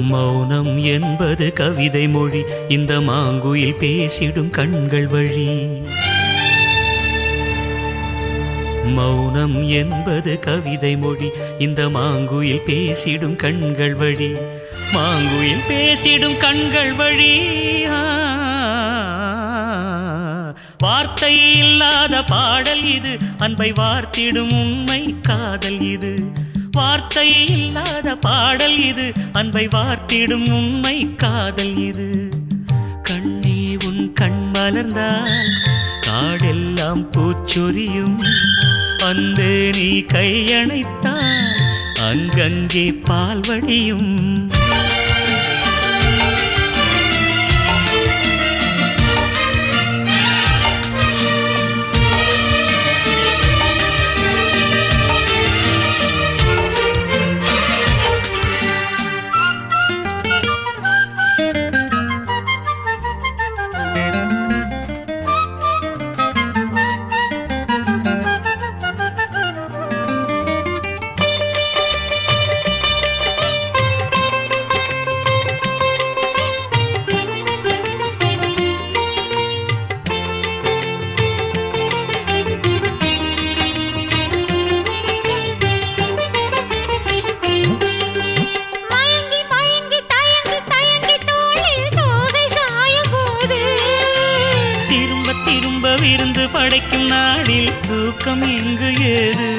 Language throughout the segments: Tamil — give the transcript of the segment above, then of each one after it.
மௌனம் என்பது கவிதை மொழி இந்த மாங்குயில் பேசிடும் கண்கள் வழி மௌனம் என்பது கவிதை மொழி இந்த மாங்குயில் பேசிடும் கண்கள் வழி மாங்குயில் பேசிடும் கண்கள் வழி ஆ. வார்த்தை இல்லாத பாடல் இது அன்பை வார்த்திடும் உண்மை காதல் இது வார்த்தை இல்லாத பாடல் இது அன்பை வார்த்திடும் உண்மை காதல் இது கண்ணே உன் கண் மலர்ந்தால் காடெல்லாம் பூச்சொரியும் அன்பே நீ கையணைத்தால் அங்கங்கே பால் வடியும் மயங்கி மயங்கி தயங்கி தயங்கி தோளில் தோகை சாயும் போது திரும்ப திரும்ப விருந்து படைக்கும் நாளில் தூக்கம் எங்கு ஏது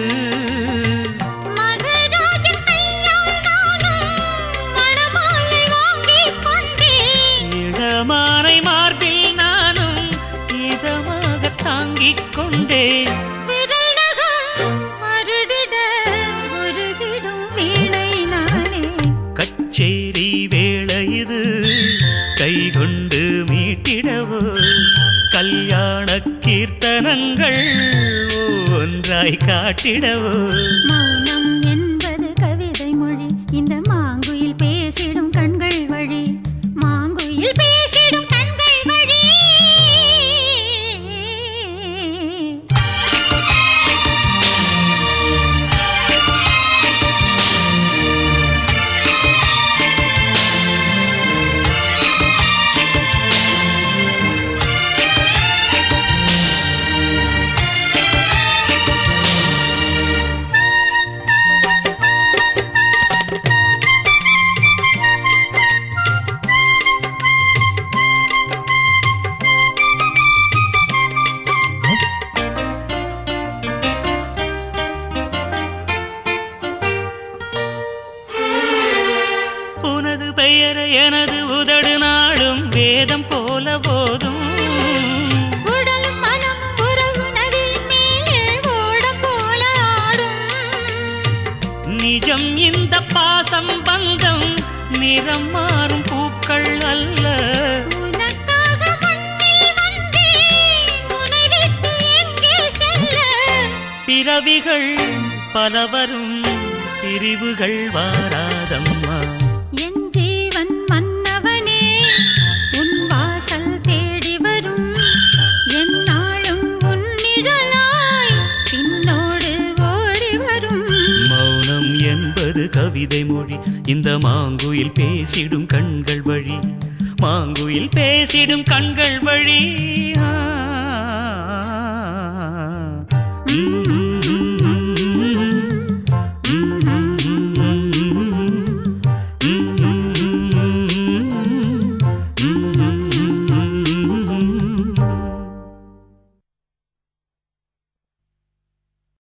மகராஜன் கையால் நானும் மணமாலை வாங்கிக் கொண்டேன் இடமானை மார்பில் நானும் இதமாக தாங்கிக் கொண்டேன் விரல் நகம் மருடிட உருகிடும் வீணை நானே கச்சேரி வேளை இது கை கொண்டு மீட்டிடவோ கல்யாண கீர்த்தனங்கள் ஒன்றாய் காட்டிடவோ மௌனம் என்பது கவிதை மொழி இந்த மாங்குயில் பேசிடும் கண்கள் வழி மாங்குயில் பேசிடும் கண்கள் வழி உனது பெயர் எனது உதடு நாளும் வேதம் போல போதும் உடலும் மனமும் உறவு நதியின் மேலே ஓடம் போல ஆடும் நிஜம் இந்த பாசம் பந்தம் நிறம் மாறும் பூக்கள் அல்ல உனக்காக மண்ணில் வந்தேன் உன்னை விட்டு எங்கே செல்ல பிறவிகள் பலவரும் பிரிவுகள் வாராதம்மா என் ஜீவன் மன்னவனே உன் வாசல் தேடி வரும் என் நாளும் உன் நிழலாய் பின்னோடு ஓடி வரும் மௌனம் என்பது கவிதை மொழி இந்த மாங்குயில் பேசிடும் கண்கள் வழி மாங்குயில் பேசிடும் கண்கள் வழி ஆ. ம்.